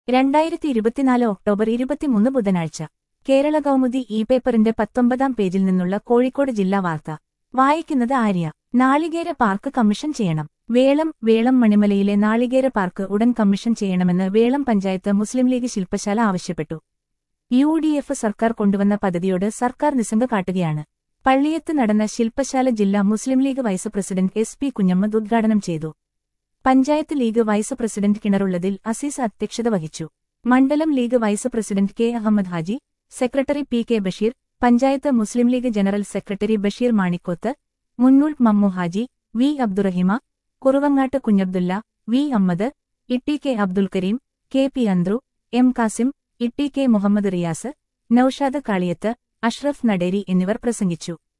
രണ്ടായിരത്തി ഇരുപത്തിനാല് ഒക്ടോബർ ഇരുപത്തിമൂന്ന് ബുധനാഴ്ച കേരള കൗമുദി ഇ പേപ്പറിന്റെ പത്തൊമ്പതാം പേജിൽ നിന്നുള്ള കോഴിക്കോട് ജില്ലാ വാർത്ത വായിക്കുന്നത് ആര്യ നാളികേര പാർക്ക് കമ്മീഷൻ ചെയ്യണം വേളം വേളം മണിമലയിലെ നാളികേര പാർക്ക് ഉടൻ കമ്മീഷൻ ചെയ്യണമെന്ന് വേളം പഞ്ചായത്ത് മുസ്ലിം ലീഗ് ശില്പശാല ആവശ്യപ്പെട്ടു യു ഡി എഫ് സർക്കാർ കൊണ്ടുവന്ന പദ്ധതിയോട് സർക്കാർ നിസ്സംഗ കാട്ടുകയാണ് പള്ളിയത്ത് നടന്ന ശില്പശാല ജില്ലാ Muslim league vice president S P Kunhammad ഉദ്ഘാടനം ചെയ്തു പഞ്ചായത്ത് ലീഗ് വൈസ് പ്രസിഡന്റ് കിണറുള്ളതിൽ അസീസ് അധ്യക്ഷത വഹിച്ചു മണ്ഡലം league vice president K Ahammed Haji secretary P K Basheer panchayat Muslim league general secretary Basheer Manikkoth Munnool Mammu Haji V Abdurahima Kuruvangatt Kunhabdulla V Ammad Itty K Abdul Kareem K P Anthru M Kasim Itty K Muhammed Riyas Noushad Kaliyath Ashraf Naderi എന്നിവർ പ്രസംഗിച്ചു